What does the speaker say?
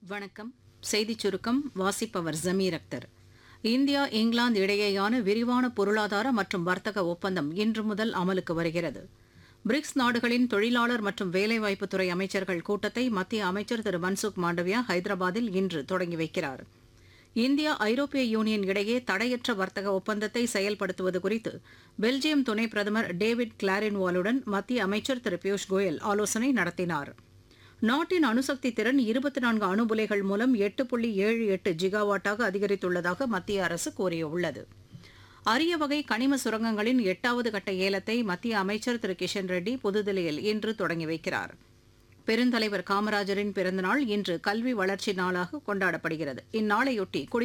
வணக்கம் செய்திச் சுருக்கம் வாசிப்பவர் ஜமீர் அக்தர் இந்தியா இங்கிலாந்து இடையேயான விரிவான பொருளாதார மற்றும் வர்த்தக ஒப்பந்தம் இன்று முதல் அமலுக்கு வருகிறது பிரிக்ஸ் நாடுகளின் தொழிலாளர் மற்றும் வேலைவாய்ப்புத்துறை அமைச்சர்கள் கூட்டத்தை மத்திய அமைச்சர் திரு மன்சுக் மாண்டவியா ஹைதராபாத்தில் இன்று தொடங்கி வைக்கிறார் இந்தியா ஐரோப்பிய யூனியன் இடையே தடையற்ற வர்த்தக ஒப்பந்தத்தை செயல்படுத்துவது குறித்து பெல்ஜியம் துணை பிரதமர் டேவிட் கிளாரின்வாலுடன் மத்திய அமைச்சர் திரு பியூஷ் கோயல் ஆலோசனை நடத்தினார் நாட்டின் அணுசக்தி திறன் இருபத்தி நான்கு அணுபுலைகள் மூலம் எட்டு புள்ளி ஏழு எட்டு ஜிகாவாட்டாக அதிகரித்துள்ளதாக மத்திய அரசு கூறியுள்ளது அரிய வகை கனிம சுரங்கங்களின் எட்டாவது கட்ட ஏலத்தை மத்திய அமைச்சர் திரு கிஷன் ரெட்டி புதுதில்லியில் இன்று தொடங்கி வைக்கிறார் பெருந்தலைவர் காமராஜரின் பிறந்தநாள் இன்று கல்வி வளர்ச்சி நாளாக கொண்டாடப்படுகிறது இந்நாளையொட்டி குடி